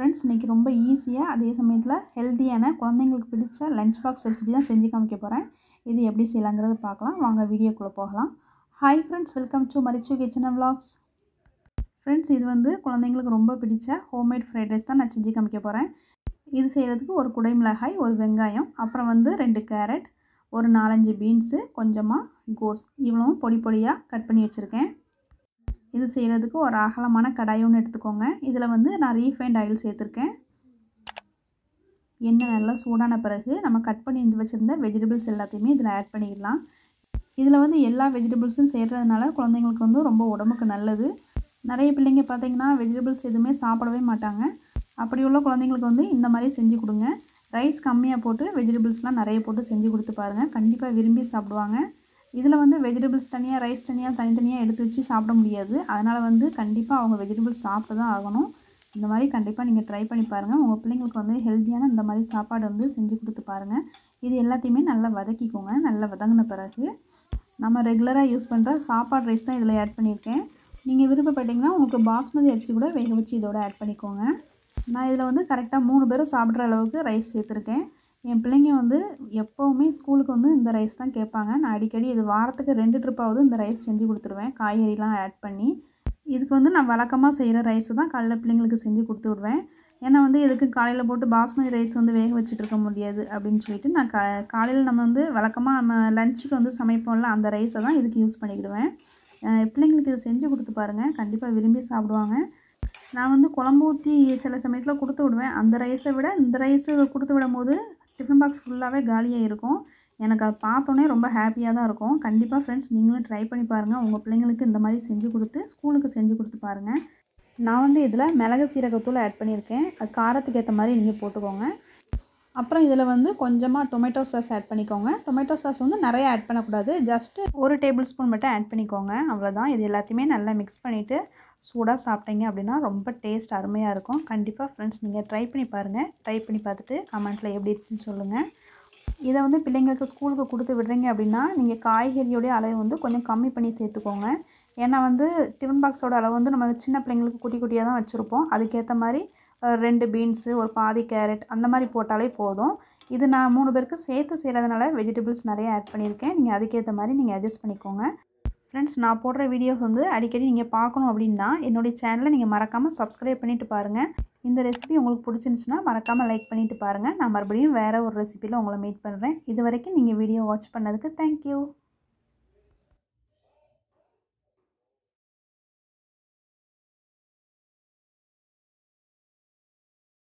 friends இன்றைக்கி ரொம்ப ஈஸியாக அதே சமயத்தில் ஹெல்த்தியான குழந்தைங்களுக்கு பிடிச்ச லஞ்ச் பாக்ஸ் ரெசிபி தான் செஞ்சு காமிக்க போகிறேன் இது எப்படி செய்யலாங்கிறது பார்க்கலாம் வாங்க வீடியோக்குள்ளே போகலாம் ஹாய் ஃப்ரெண்ட்ஸ் வெல்கம் டு மரிச்சு கிச்சன் அண்ட் vlogs ஃப்ரெண்ட்ஸ் இது வந்து குழந்தைங்களுக்கு ரொம்ப பிடிச்ச ஹோம்மேட் ஃப்ரைட் ரைஸ் தான் நான் செஞ்சு காமிக்க போகிறேன் இது செய்கிறதுக்கு ஒரு குடை மிளகாய் ஒரு வெங்காயம் அப்புறம் வந்து ரெண்டு கேரட் ஒரு நாலஞ்சு பீன்ஸு கொஞ்சமாக கோஸ் இவ்வளவும் பொடி பொடியாக கட் பண்ணி வச்சுருக்கேன் இது செய்கிறதுக்கு ஒரு அகலமான கடாய் ஒன்று எடுத்துக்கோங்க இதில் வந்து நான் ரீஃபைண்ட் ஆயில் சேர்த்துருக்கேன் எண்ணெய் நல்லா சூடான பிறகு நம்ம கட் பண்ணி வச்சுருந்த வெஜிடபிள்ஸ் எல்லாத்தையுமே இதில் ஆட் பண்ணிக்கலாம் இதில் வந்து எல்லா வெஜிடபிள்ஸும் சேர்கிறதுனால குழந்தைங்களுக்கு வந்து ரொம்ப உடம்புக்கு நல்லது நிறைய பிள்ளைங்க பார்த்தீங்கன்னா வெஜிடபிள்ஸ் எதுவுமே சாப்பிடவே மாட்டாங்க அப்படி உள்ள குழந்தைங்களுக்கு வந்து இந்த மாதிரி செஞ்சு கொடுங்க ரைஸ் கம்மியாக போட்டு வெஜிடபிள்ஸ்லாம் நிறைய போட்டு செஞ்சு கொடுத்து பாருங்கள் கண்டிப்பாக விரும்பி சாப்பிடுவாங்க இதில் வந்து வெஜிடபிள்ஸ் தனியாக ரைஸ் தனியாக தனித்தனியாக எடுத்து வச்சு சாப்பிட முடியாது அதனால் வந்து கண்டிப்பாக அவங்க வெஜிடபிள்ஸ் சாப்பிட்டு தான் ஆகணும் இந்த மாதிரி கண்டிப்பாக நீங்கள் ட்ரை பண்ணி பாருங்கள் உங்கள் பிள்ளைங்களுக்கு வந்து ஹெல்த்தியான இந்த மாதிரி சாப்பாடு வந்து செஞ்சு கொடுத்து பாருங்கள் இது எல்லாத்தையுமே நல்லா வதக்கிக்கோங்க நல்லா வதங்கின பிறகு நம்ம ரெகுலராக யூஸ் பண்ணுற சாப்பாடு ரைஸ் தான் இதில் ஆட் பண்ணியிருக்கேன் நீங்கள் விருப்பப்பட்டீங்கன்னா உங்களுக்கு பாஸ்மதி அரிசி கூட வேக வச்சு இதோட ஆட் பண்ணிக்கோங்க நான் இதில் வந்து கரெக்டாக மூணு பேரும் சாப்பிட்ற அளவுக்கு ரைஸ் சேர்த்துருக்கேன் என் பிள்ளைங்க வந்து எப்போவுமே ஸ்கூலுக்கு வந்து இந்த ரைஸ் தான் கேட்பாங்க நான் அடிக்கடி இது வாரத்துக்கு ரெண்டு ட்ரிப்பாவது இந்த ரைஸ் செஞ்சு கொடுத்துருவேன் காய்கறிலாம் ஆட் பண்ணி இதுக்கு வந்து நான் வழக்கமாக செய்கிற ரைஸு தான் காலைல பிள்ளைங்களுக்கு செஞ்சு கொடுத்து விடுவேன் ஏன்னா வந்து இதுக்கு காலையில் போட்டு பாஸ்மதி ரைஸ் வந்து வேக வச்சுட்டு இருக்க முடியாது அப்படின்னு சொல்லிட்டு நான் கா காலையில் நம்ம வந்து வழக்கமாக நம்ம லஞ்சுக்கு வந்து சமைப்போம்ல அந்த ரைஸை தான் இதுக்கு யூஸ் பண்ணிக்கிடுவேன் பிள்ளைங்களுக்கு இது செஞ்சு கொடுத்து பாருங்கள் கண்டிப்பாக விரும்பி சாப்பிடுவாங்க நான் வந்து குழம்பு ஊற்றி சில சமயத்தில் கொடுத்து விடுவேன் அந்த ரைஸை விட இந்த ரைஸு கொடுத்து விடும் போது டிஃபன் பாக்ஸ் ஃபுல்லாகவே காலியாக இருக்கும் எனக்கு அதை பார்த்தோன்னே ரொம்ப ஹாப்பியாக தான் இருக்கும் கண்டிப்பாக ஃப்ரெண்ட்ஸ் நீங்களும் ட்ரை பண்ணி பாருங்கள் உங்கள் பிள்ளைங்களுக்கு இந்த மாதிரி செஞ்சு கொடுத்து ஸ்கூலுக்கு செஞ்சு கொடுத்து பாருங்கள் நான் வந்து இதில் மிளகு சீரகத்தூள் ஆட் பண்ணியிருக்கேன் அது காரத்துக்கு ஏற்ற மாதிரி நீங்கள் போட்டுக்கோங்க அப்புறம் இதில் வந்து கொஞ்சமாக டொமேட்டோ சாஸ் ஆட் பண்ணிக்கோங்க டொமேட்டோ சாஸ் வந்து நிறைய ஆட் பண்ணக்கூடாது ஜஸ்ட்டு ஒரு டேபிள் ஸ்பூன் மட்டும் ஆட் பண்ணிக்கோங்க அவ்வளோதான் இது எல்லாத்தையுமே நல்லா மிக்ஸ் பண்ணிவிட்டு சூடாக சாப்பிட்டீங்க அப்படின்னா ரொம்ப டேஸ்ட் அருமையாக இருக்கும் கண்டிப்பாக ஃப்ரெண்ட்ஸ் நீங்கள் ட்ரை பண்ணி பாருங்கள் ட்ரை பண்ணி பார்த்துட்டு கமெண்ட்டில் எப்படி இருக்குன்னு சொல்லுங்கள் இதை வந்து பிள்ளைங்களுக்கு ஸ்கூலுக்கு கொடுத்து விடுறீங்க அப்படின்னா நீங்கள் காய்கறியோடைய அளவு வந்து கொஞ்சம் கம்மி பண்ணி சேர்த்துக்கோங்க ஏன்னா வந்து டிஃபன் பாக்ஸோட அளவு வந்து நம்ம சின்ன பிள்ளைங்களுக்கு குட்டி குட்டியாக தான் வச்சுருப்போம் அதுக்கேற்ற மாதிரி ரெண்டு பீன்ஸு ஒரு பாதி கேரட் அந்த மாதிரி போட்டாலே போதும் இது நான் மூணு பேருக்கு சேர்த்து செய்கிறதுனால வெஜிடபிள்ஸ் நிறைய ஆட் பண்ணியிருக்கேன் நீங்கள் அதுக்கேற்ற மாதிரி நீங்கள் அட்ஜஸ்ட் பண்ணிக்கோங்க ஃப்ரெண்ட்ஸ் நான் போடுற வீடியோஸ் வந்து அடிக்கடி நீங்கள் பார்க்கணும் அப்படின்னா என்னுடைய சேனலை நீங்கள் மறக்காமல் சப்ஸ்கிரைப் பண்ணிவிட்டு பாருங்கள் இந்த ரெசிபி உங்களுக்கு பிடிச்சிருந்துச்சுன்னா மறக்காமல் லைக் பண்ணிவிட்டு பாருங்கள் நான் மறுபடியும் வேறு ஒரு ரெசிபியில் உங்களை மீட் பண்ணுறேன் இது வரைக்கும் நீங்கள் வீடியோ வாட்ச் பண்ணதுக்கு தேங்க்யூ